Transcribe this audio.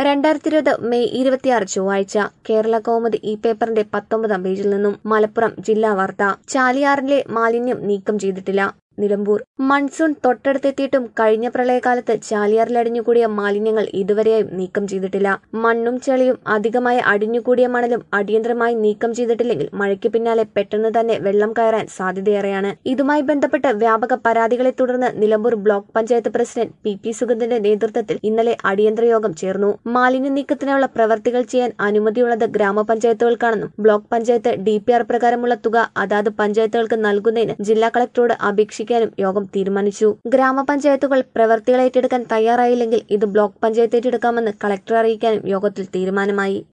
രണ്ടായിരത്തി ഇരുപത് മെയ് ഇരുപത്തിയാറ് ചൊവ്വാഴ്ച കേരള കൗമുദി ഈ പേപ്പറിന്റെ പത്തൊമ്പതാം പേജിൽ നിന്നും മലപ്പുറം ജില്ലാ വാർത്ത ചാലിയാറിലെ മാലിന്യം നീക്കം ചെയ്തിട്ടില്ല നിലമ്പൂർ മൺസൂൺ തൊട്ടടുത്തെത്തിയിട്ടും കഴിഞ്ഞ പ്രളയകാലത്ത് ചാലിയാറിലടിഞ്ഞുകൂടിയ മാലിന്യങ്ങൾ ഇതുവരെയായും നീക്കം ചെയ്തിട്ടില്ല മണ്ണും ചെളിയും അധികമായി അടിഞ്ഞുകൂടിയ മണലും അടിയന്തരമായി നീക്കം ചെയ്തിട്ടില്ലെങ്കിൽ മഴയ്ക്ക് പിന്നാലെ പെട്ടെന്ന് തന്നെ വെള്ളം കയറാൻ സാധ്യതയേറെയാണ് ഇതുമായി ബന്ധപ്പെട്ട് വ്യാപക പരാതികളെ തുടർന്ന് Nilambur block panchayat president P P സുഗന്ധന്റെ നേതൃത്വത്തിൽ ഇന്നലെ അടിയന്തര യോഗം ചേർന്നു മാലിന്യ നീക്കത്തിനുള്ള പ്രവർത്തികൾ ചെയ്യാൻ അനുമതിയുള്ളത് ഗ്രാമപഞ്ചായത്തുകൾക്കാണെന്നും block panchayat D P R പ്രകാരമുള്ള തുക അതാത് പഞ്ചായത്തുകൾക്ക് നൽകുന്നതിന് ജില്ലാ കളക്ടറോട് അപേക്ഷിക്കാനും യോഗം തീരുമാനിച്ചു ഗ്രാമപഞ്ചായത്തുകൾ പ്രവർത്തികൾ ഏറ്റെടുക്കാൻ തയ്യാറായില്ലെങ്കിൽ ഇത് ബ്ലോക്ക് പഞ്ചായത്ത് ഏറ്റെടുക്കാമെന്ന് കളക്ടറെ അറിയിക്കാനും യോഗത്തിൽ തീരുമാനമായി